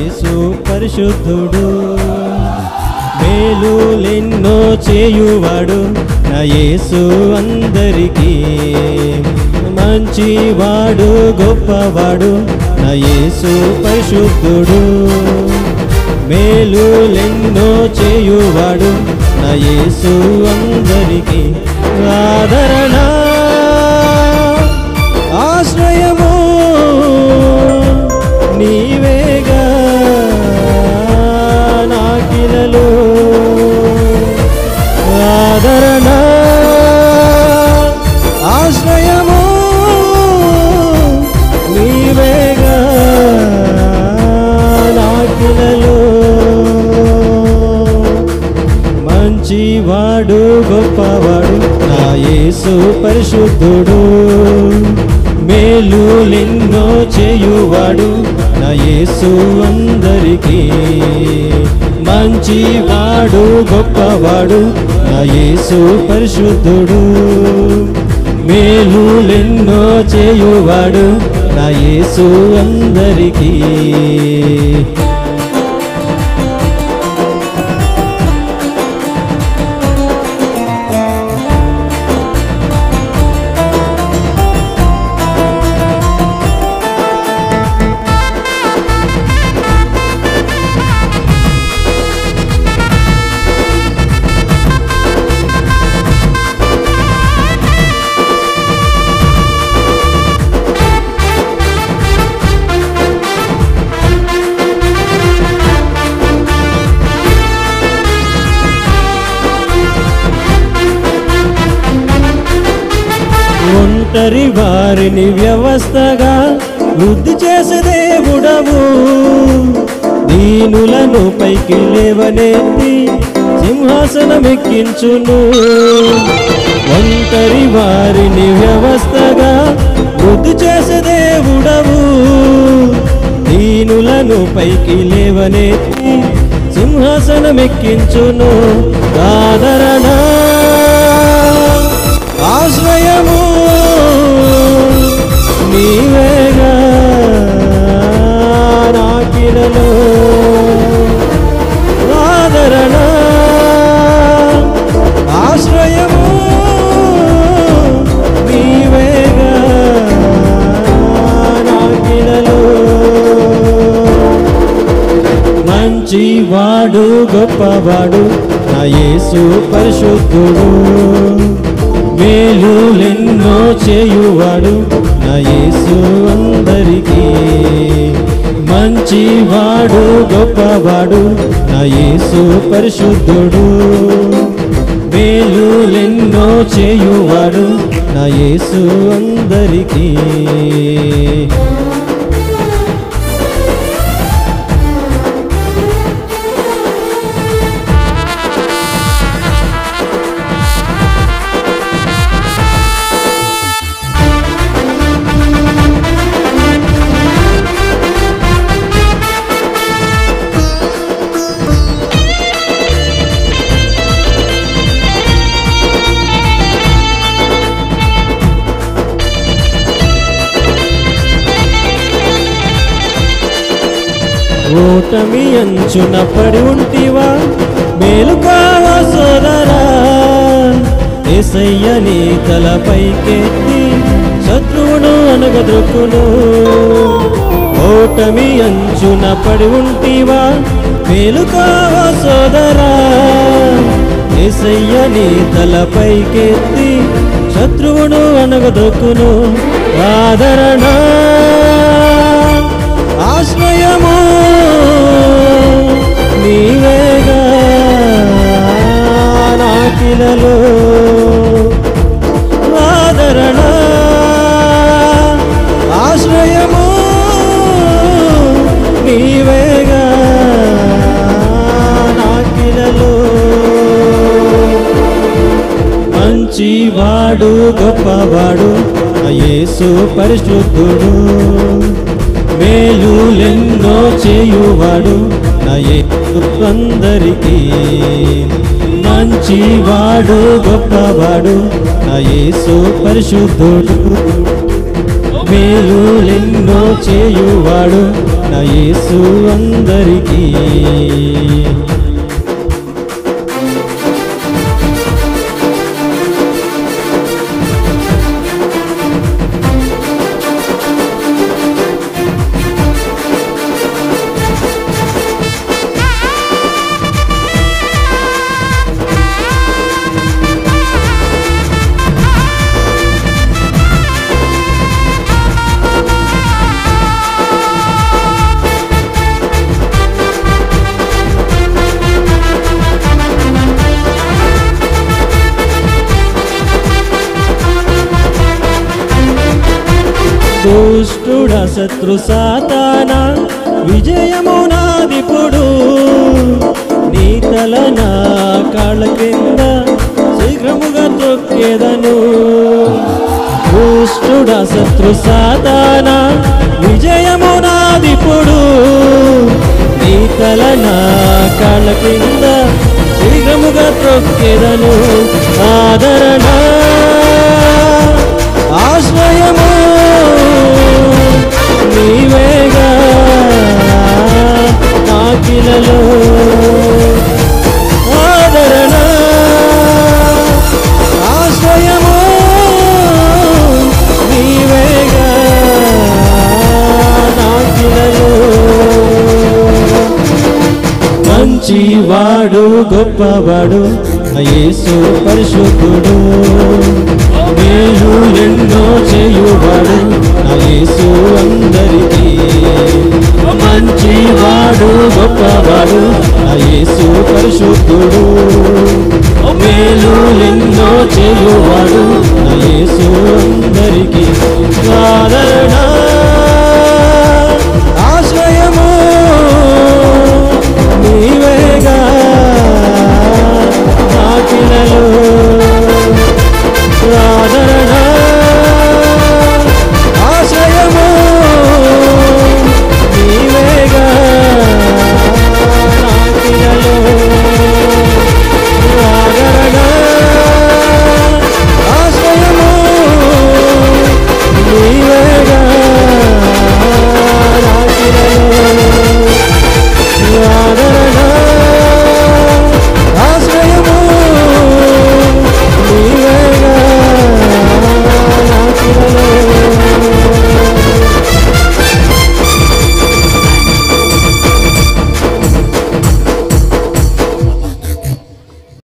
యేసు పరిశుద్ధుడు మేలులెన్నో చేయువాడు నా యేసు అందరికీ మంచివాడు గొప్పవాడు నా యేసు పరిశుద్ధుడు మేలులెన్నో చేయువాడు నా యేసు అందరికీ ఆదరణ ఆశ్రయము నీవేగా నాకిలలో ఆదరణ ఆశ్రయము నీవేగా నాకిలలో మంచివాడు గొప్పవాడు నా యేసు పరిశుద్ధుడు మేలులెన్నో చేయువాడు నా యేసు అందరికీ మంచివాడు గొప్పవాడు నా యేసు పరిశుద్ధుడు మేలులెన్నో చేయువాడు నా యేసు అందరికీ ఒంటరి వారిని వ్యవస్థగా వృద్ధి చేసే దేవుడవు దీనులను పైకి లేవనెత్తి సింహాసనమెక్కించును ఒంటరి వారిని వ్యవస్థగా వృద్ధి చేసే దేవుడవు దీనులను పైకి లేవనెత్తి సింహాసనమెక్కించును ఆదరణ ఆశ్రయము నీవేగా నాకినను ఆదరణ ఆశ్రయము నీవేగా నాకినను మంచివాడు గొప్పవాడు నా యేసు పరిశుద్ధుడు మేలులెన్నో చేయువాడు నా యేసు అందరికీ మంచివాడు గొప్పవాడు నా యేసు పరిశుద్ధుడు మేలులెన్నో చేయువాడు నా యేసు అందరికీ ఓటమి అంచున పడి ఉంటివా మేలుకావా సోదరా ఏసయ్య నీ తలపైకెత్తి శత్రువును అనగదొక్కును ఓటమి అంచున పడి ఉంటివా మేలుకావా సోదరా ఏసయ్య నీ తలపైకెత్తి శత్రువును అనగదొక్కును ఆదరణ ఆశ్రయము నీవేగా నాకిలలో ఆదరణ ఆశ్రయము నీవేగా నాకిలలో మంచివాడు గొప్పవాడు ఆ యేసు పరిశుద్ధుడు మేలులెన్నో చేయువాడు నా యేసు అందరికీ మంచివాడు గొప్పవాడు నా యేసు పరిశుద్ధుడు మేలులెన్నో చేయువాడు నా యేసు అందరికీ దుష్టుడ శత్రు సాతాన విజయము నాదిపుడు నీ తల నా కాళ్ళ కింద శీఘ్రముగా తొక్కేదను దుష్టుడ శత్రు సాతాన విజయము నాదిపుడు నీ తల నా కాళ్ళ కింద శీఘ్రముగా త్రొక్కెదను ఆదరణ ఆశ్రయము నీవేగా నాకిలలో ఆదరణ ఆశ్రయము నీవేగా నాకిలలో మంచివాడు గొప్పవాడు ఆ యేసు పరిశుద్ధుడు మేలు ఎన్నో చేయువాడు నా యేసు అందరికీ మంచివాడు గొప్పవాడు నా యేసు పరిశుద్ధుడు మేలు ఎన్నో చేయువాడు నా యేసు అందరికీ కాద